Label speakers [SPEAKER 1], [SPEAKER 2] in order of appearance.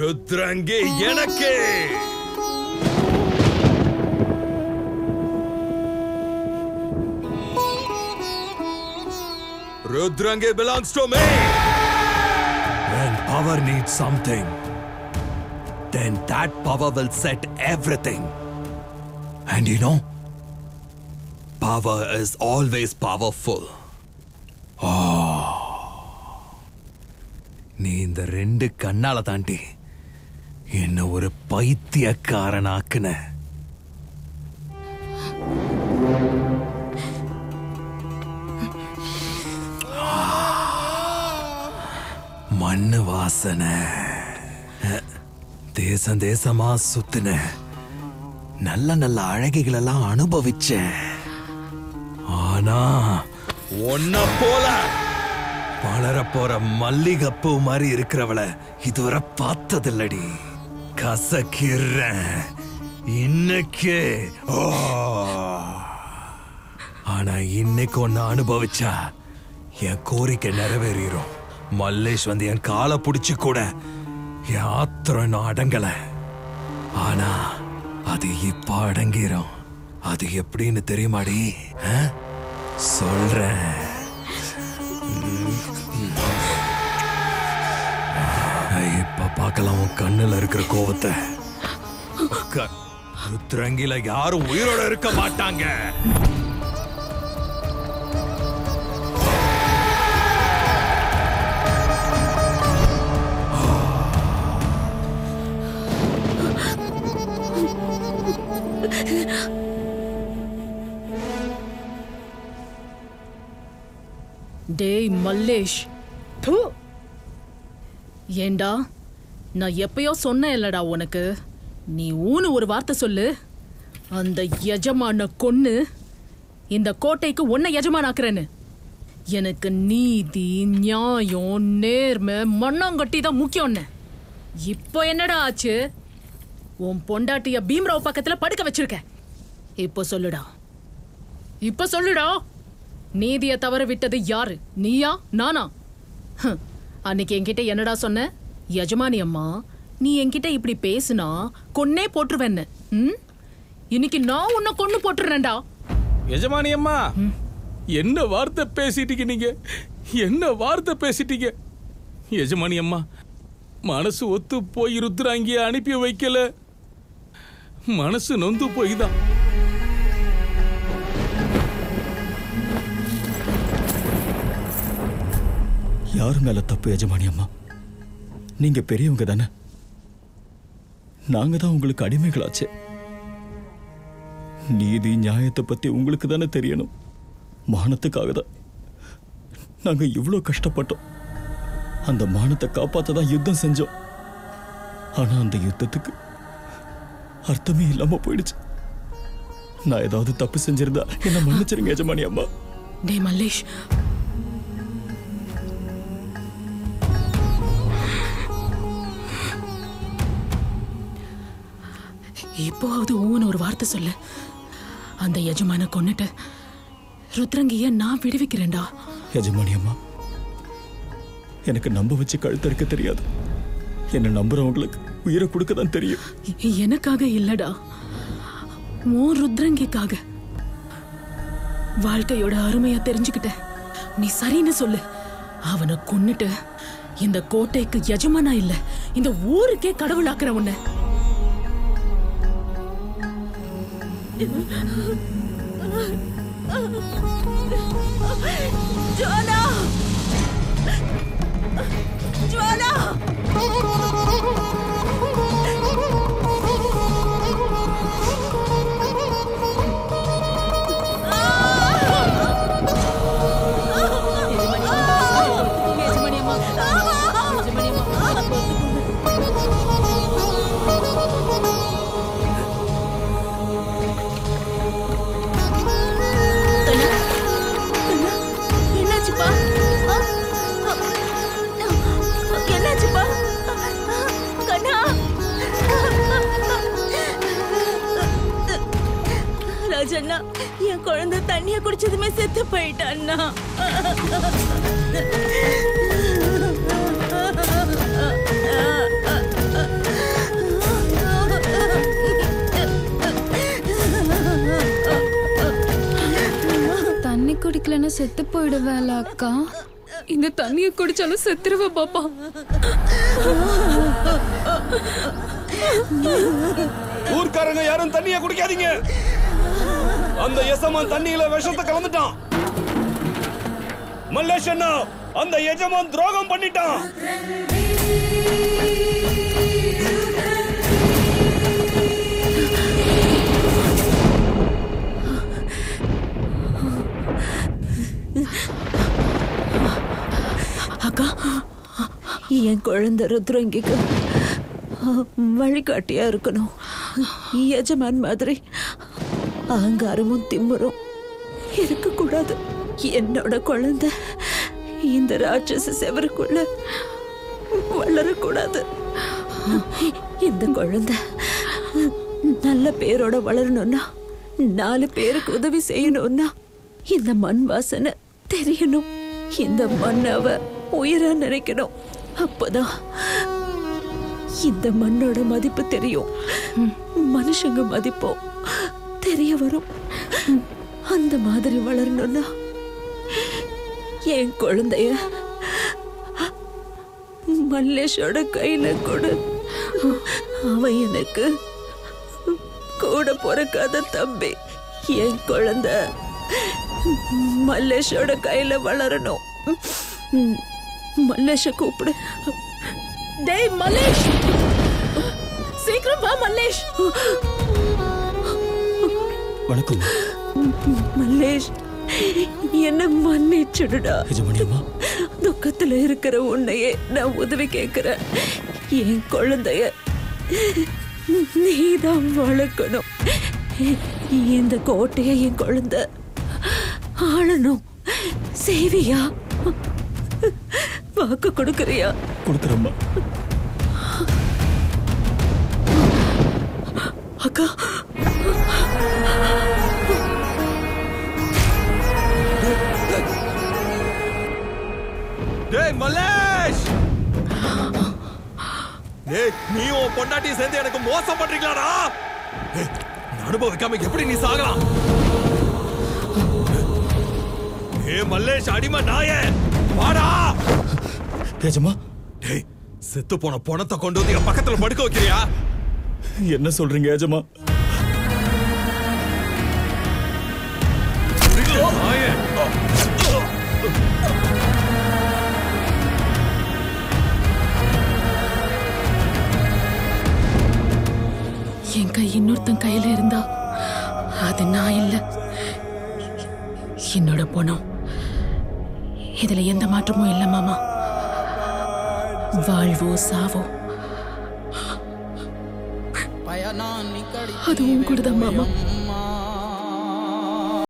[SPEAKER 1] ருத்ரங்கே எனக்கு ருத்ரங்கே belongs to me
[SPEAKER 2] When power needs something, then that power will set everything. And you know, power is always powerful. Oh. நீ இந்த ரெண்டு கண்ணால தாண்டி என்ன ஒரு பைத்தியக்காரனாக்குன மண்ணு வாசனை தேசம் தேசமா சுத்தின நல்ல நல்ல அழகிகள் எல்லாம் அனுபவிச்சேன் ஆனா
[SPEAKER 1] உன்ன போல
[SPEAKER 2] வளர போற மல்லிகைப்பூ மாதிரி இருக்கிறவள இதுவரை பார்த்ததில்லடி கசக்கிறேன் இன்னைக்கே ஓ ஆனா இன்னைக்கு ஒன்னு அனுபவிச்சா என் கோரிக்கை நிறைவேறிடும் மல்லேஷ் வந்து என் காலை புடிச்சு கூட என் ஆத்திரம் இன்னும் அடங்கல ஆனா அது இப்ப அடங்கிரும் அது எப்படின்னு தெரியுமாடி ஆ? சொல்றேன் இப்ப பார்க்கலாம் உன் கண்ணுல இருக்கிற கோவத்தை க- ருத்ரங்கில யாரும் உயிரோட இருக்க மாட்டாங்க
[SPEAKER 3] டேய் மல்லேஷ் து ஏண்டா நான் எப்பயோ சொன்னேன் இல்லடா உனக்கு நீ ஊனு ஒரு வார்த்தை சொல்லு அந்த எஜமான கொன்னு இந்த கோட்டைக்கு உன்னை எஜமானாக்குறேன்னு எனக்கு நீதி நியாயம் நேர்மை மண்ணாங்கட்டி தான் முக்கியம்னு இப்போ என்னடா ஆச்சு உன் பொண்டாட்டிய பீம்ராவ் பக்கத்துல படுக்க வச்சிருக்க இப்போ சொல்லுடா இப்ப சொல்லுடா நீதிய தவற விட்டது யாரு நீயா நானா ஹம், அன்னைக்கு என்கிட்ட என்னடா சொன்ன யஜமானி அம்மா நீ என்கிட்ட இப்படி பேசுனா கொன்னே போட்டுருவேன்னு ம்? இன்னைக்கு நான் உன்னை கொன்னு போட்டுறேன்டா
[SPEAKER 4] எஜமானி அம்மா என்ன வார்த்தை பேசிட்டீங்க நீங்க என்ன வார்த்தை பேசிட்டீங்க எஜமானி அம்மா மனசு ஒத்து போய் ருத்ராங்கிய அனுப்பி வைக்கல மனசு நொந்து போய் தான்
[SPEAKER 5] யார் மேல தப்பு எஜமானி அம்மா நீங்க பெரியவங்க தானே நாங்க தான் உங்களுக்கு அடிமைகளாச்சே நீதி நியாயத்தை பத்தி உங்களுக்கு தானே தெரியணும் மானத்துக்காக தான் நாங்க இவ்வளோ கஷ்டப்பட்டோம் அந்த மானத்தை காப்பாத்த தான் யுத்தம் செஞ்சோம் ஆனா அந்த யுத்தத்துக்கு அர்த்தமே இல்லாம போயிடுச்சு நான் ஏதாவது தப்பு செஞ்சிருந்தா என்ன மன்னிச்சிருங்க எஜமானி அம்மா
[SPEAKER 3] டேய் மல்லேஷ் இப்போவாவது ஊன்னு ஒரு வார்த்தை சொல்லு அந்த எஜமான கொன்னுட்டு ருத்ரங்கிய நான் விடுவிக்கிறேன்டா
[SPEAKER 5] எஜமானி அம்மா எனக்கு நம்ப வச்சு கழுத்தறுக்க தெரியாது என்ன நம்புறவங்களுக்கு உயிரை கொடுக்க தான் தெரியும்
[SPEAKER 3] எ- எனக்காக இல்லடா உன் ருத்ரங்கிக்காக வாழ்க்கையோட அருமைய தெரிஞ்சுக்கிட்டேன் நீ சரின்னு சொல்லு அவனை கொன்னுட்டு இந்த கோட்டைக்கு எஜமானா இல்ல இந்த ஊருக்கே கடவுளாக்குற உன்னை ஜுவாலா ஜுவாலா
[SPEAKER 6] என்னாச்சுப்பா ஆ? என்னாச்சுப்பா கண்ணா ராஜண்ணா என் குழந்தை தண்ணிய குடிச்சதுமே செத்து போயிட்டான்னா
[SPEAKER 7] தண்ணி குடிக்கலன்னா செத்து போயிடுவேன்ல அக்கா இந்த தண்ணியை குடிச்சாலும் செத்துருவ பாப்பா
[SPEAKER 8] ஊர்க்காரங்க யாரும் தண்ணிய குடிக்காதீங்க அந்த எசமான் தண்ணியில விஷத்தை கலந்துட்டான் மல்லேஷ் அண்ணா அந்த எஜமான் துரோகம் பண்ணிட்டான்
[SPEAKER 6] அக்கா என் குழந்தை ருத்ரங்கிக்கு வழிகாட்டியா இருக்கணும் எஜமான் மாதிரி அகங்காரமும் திமிரும் இருக்கக்கூடாது என்னோட குழந்தை இந்த ராட்சச செவருக்குள்ள வளரக்கூடாது இந்த குழந்தை நல்ல பேரோட வளரணும்னா நாலு பேருக்கு உதவி செய்யணும்னா இந்த மண் வாசனை தெரியணும் இந்த மண் அவ உயிரா நினைக்கணும் அப்பதான் இந்த மண்ணோட மதிப்பு தெரியும் மனுஷங்க மதிப்பும் தெரிய வரும் அந்த மாதிரி வளரணும்னா என் குழந்தைய மல்லேஷோட கையில கொடு அவன் எனக்கு கூட பிறக்காத தம்பி என் குழந்தை மல்லேஷோட கையில வளரணும் மல்லேஷ கூப்பிடு
[SPEAKER 3] டேய் மல்லேஷ் சீக்கிரம் வா மல்லேஷ்
[SPEAKER 5] வணக்கம்
[SPEAKER 6] மல்லேஷ் என்ன மன்னிச்சுடுடா
[SPEAKER 5] எஜமானி அம்மா
[SPEAKER 6] துக்கத்துல இருக்கிற உன்னையே நான் உதவி கேட்கிறேன் என் குழந்தைய நீதான் வளர்க்கணும் இந்த கோட்டையை என் குழந்தை ஆளணும் சேவியா வாக்கு கொடுக்கறியா
[SPEAKER 5] கொடுக்குறேம்மா
[SPEAKER 6] அக்கா
[SPEAKER 1] டேய் மல்லேஷ் டேய் நீ உன் பொண்டாட்டியும் சேர்ந்து எனக்கு மோசம் பண்றீங்களாடா டேய், இந்த அனுபவிக்காம எப்படி நீ சாகலாம் ஏ மல்லேஷ் அடிமை நாயே வாடா
[SPEAKER 5] எஜமா
[SPEAKER 1] டேய் செத்து போன பணத்தை கொண்டு வந்து என் பக்கத்துல படுக்க வைக்கிறியா
[SPEAKER 5] என்ன சொல்றீங்க எஜமா
[SPEAKER 1] நாயே
[SPEAKER 3] என் கை இன்னொருத்தன் கையில இருந்தா அது நான் இல்ல என்னோட பணம் இதுல எந்த மாற்றமும் இல்ல மாமா வாழ்வோ சாவோ அது உன் கூட தான் மாமா